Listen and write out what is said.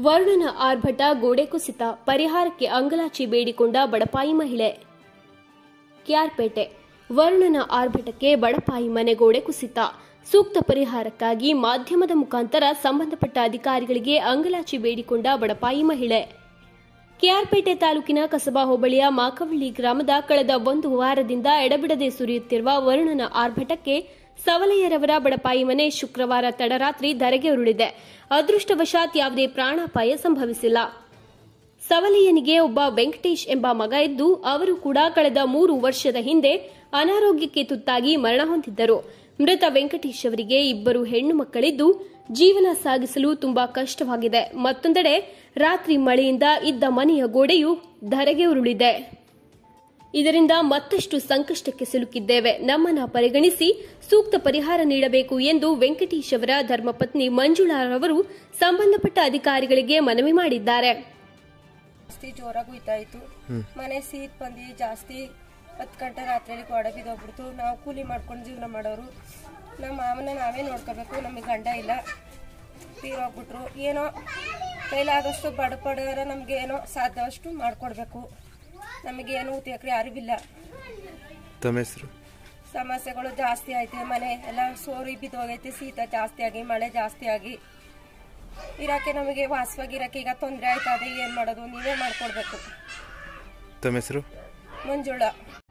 ವರುಣನ ಆರ್ಭಟ ಗೋಡೆ ಕುಸಿತ ಪರಿಹಾರಕ್ಕೆ ಅಂಗಲಾಚಿ ಬೇಡಿಕೊಂಡ ಬಡಪಾಯಿ ಮಹಿಳೆ ಕ್ಯಾರ್ಪೇಟೆ ವರುಣನ ಆರ್ಭಟಕ್ಕೆ ಬಡಪಾಯಿ ಮನೆ ಗೋಡೆ ಕುಸಿತ ಸೂಕ್ತ ಪರಿಹಾರಕ್ಕಾಗಿ ಮಾಧ್ಯಮದ ಮುಖಾಂತರ ಸಂಬಂಧಪಟ್ಟ ಅಧಿಕಾರಿಗಳಿಗೆ ಅಂಗಲಾಚಿ ಬೇಡಿಕೊಂಡ ಬಡಪಾಯಿ ಮಹಿಳೆ ಕೆಆರ್ಪೇಟೆ ತಾಲೂಕಿನ ಕಸಬಾ ಹೋಬಳಿಯ ಮಾಕವಳ್ಳಿ ಗ್ರಾಮದ ಕಳೆದ ಒಂದು ವಾರದಿಂದ ಎಡಬಿಡದೆ ಸುರಿಯುತ್ತಿರುವ ವರುಣನ ಆರ್ಭಟಕ್ಕೆ ಸವಲಯ್ಯರವರ ಬಡಪಾಯಿ ಮನೆ ಶುಕ್ರವಾರ ತಡರಾತ್ರಿ ಧರೆಗೆ ಉರುಳಿದೆ ಅದೃಷ್ಟವಶಾತ್ ಯಾವುದೇ ಪ್ರಾಣಾಪಾಯ ಸಂಭವಿಸಿಲ್ಲ ಸವಲಯ್ಯನಿಗೆ ಒಬ್ಬ ವೆಂಕಟೇಶ್ ಎಂಬ ಮಗ ಇದ್ದು ಅವರು ಕೂಡ ಕಳೆದ ಮೂರು ವರ್ಷದ ಹಿಂದೆ ಅನಾರೋಗ್ಯಕ್ಕೆ ತುತ್ತಾಗಿ ಮರಣ ಹೊಂದಿದ್ದರು ಮೃತ ವೆಂಕಟೇಶ್ ಅವರಿಗೆ ಇಬ್ಬರು ಹೆಣ್ಣು ಮಕ್ಕಳಿದ್ದು ಜೀವನ ಸಾಗಿಸಲು ತುಂಬಾ ಕಷ್ಟವಾಗಿದೆ ಮತ್ತೊಂದೆಡೆ ರಾತ್ರಿ ಮಳೆಯಿಂದ ಇದ್ದ ಮನೆಯ ಗೋಡೆಯು ಧರೆಗೆ ಉರುಳಿದೆ ಇದರಿಂದ ಮತ್ತಷ್ಟು ಸಂಕಷ್ಟಕ್ಕೆ ಸಿಲುಕಿದ್ದೇವೆ ನಮ್ಮನ್ನ ಪರಿಗಣಿಸಿ ಸೂಕ್ತ ಪರಿಹಾರ ನೀಡಬೇಕು ಎಂದು ವೆಂಕಟೇಶ್ ಅವರ ಧರ್ಮಪತ್ನಿ ಮಂಜುಳಾರವರು ಸಂಬಂಧಪಟ್ಟ ಅಧಿಕಾರಿಗಳಿಗೆ ಮನವಿ ಮಾಡಿದ್ದಾರೆ ಜಾಸ್ತಿ ಜೋರಾಗಿ ಹೋಯ್ತಾ ಇತ್ತು ಮನೆ ಸೀಟ್ ಬಂದು ಜಾಸ್ತಿ ಹತ್ತು ಗಂಟೆ ರಾತ್ರಿಯಲ್ಲಿ ಗೋಡೆ ಬಿದ್ದೋಗ್ಬಿಡ್ತು ನಾವು ಕೂಲಿ ಮಾಡ್ಕೊಂಡು ಜೀವನ ಮಾಡೋರು ನಮ್ಮ ಮಾವನ ನಾವೇ ನೋಡ್ಕೋಬೇಕು ನಮಗೆ ಗಂಡ ಇಲ್ಲ ತೀರೋಗ್ಬಿಟ್ರು ಏನೋ ಕೈಲಾದಷ್ಟು ಬಡ ಬಡವರ ನಮಗೆ ಏನೋ ಸಾಧ್ಯವಷ್ಟು ಮಾಡಿಕೊಡ್ಬೇಕು ನಮಗೇನು ಉದ್ಯೋಗ ಅರಿವಿಲ್ಲ ತಮ್ಮ ಹೆಸರು ಸಮಸ್ಯೆಗಳು ಜಾಸ್ತಿ ಐತೆ ಮನೆ ಎಲ್ಲ ಸೋರಿ ಬಿದ್ದೋಗೈತೆ ಶೀತ ಜಾಸ್ತಿ ಆಗಿ ಮಳೆ ಜಾಸ್ತಿ ಆಗಿ ಇರಕ್ಕೆ ನಮಗೆ ವಾಸವಾಗಿ ಇರಕ್ಕೆ ಈಗ ತೊಂದರೆ ಆಯ್ತದೆ ಏನು ಮಾಡೋದು ನೀವೇ ಮಾಡ್ಕೊಡ್ಬೇಕು ತಮ್ಮ ಹೆಸರು ಮಂಜುಳ